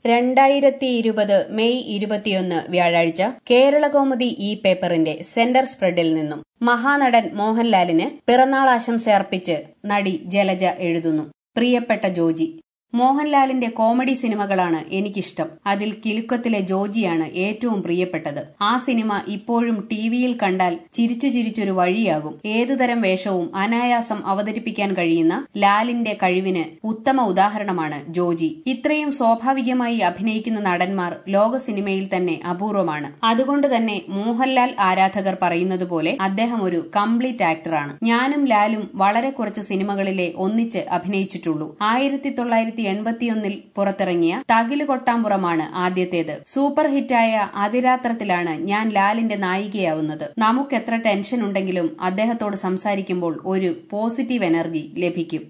രണ്ടായിരത്തി ഇരുപത് മെയ് ഇരുപത്തിയൊന്ന് വ്യാഴാഴ്ച കേരളകൗമുദി ഈ പേപ്പറിന്റെ സെന്റർ സ്പ്രെഡിൽ നിന്നും മഹാനടൻ മോഹൻലാലിന് പിറന്നാളാശംസ അർപ്പിച്ച് നടി ജലജ എഴുതുന്നു പ്രിയപ്പെട്ട ജോജി മോഹൻലാലിന്റെ കോമഡി സിനിമകളാണ് എനിക്കിഷ്ടം അതിൽ കിലുക്കത്തിലെ ജോജിയാണ് ഏറ്റവും പ്രിയപ്പെട്ടത് ആ സിനിമ ഇപ്പോഴും ടിവിയിൽ കണ്ടാൽ ചിരിച്ചു ചിരിച്ചൊരു വഴിയാകും ഏതുതരം വേഷവും അനായാസം അവതരിപ്പിക്കാൻ കഴിയുന്ന ലാലിന്റെ കഴിവിന് ഉത്തമ ഉദാഹരണമാണ് ജോജി ഇത്രയും സ്വാഭാവികമായി അഭിനയിക്കുന്ന നടന്മാർ ലോക സിനിമയിൽ തന്നെ അപൂർവമാണ് അതുകൊണ്ട് തന്നെ മോഹൻലാൽ ആരാധകർ പറയുന്നത് പോലെ അദ്ദേഹം ഒരു കംപ്ലീറ്റ് ആക്ടറാണ് ഞാനും ലാലും വളരെ കുറച്ച് സിനിമകളിലെ ഒന്നിച്ച് അഭിനയിച്ചിട്ടുള്ളൂ ആയിരത്തി തൊള്ളായിരത്തി എൺപത്തിയൊന്നിൽ പുറത്തിറങ്ങിയ തകില് കൊട്ടാമ്പുറമാണ് ആദ്യത്തേത് സൂപ്പർ ഹിറ്റായ അതിരാത്രത്തിലാണ് ഞാൻ ലാലിന്റെ നായികയാവുന്നത് നമുക്കെത്ര ടെൻഷൻ ഉണ്ടെങ്കിലും അദ്ദേഹത്തോട് സംസാരിക്കുമ്പോൾ ഒരു പോസിറ്റീവ് എനർജി ലഭിക്കും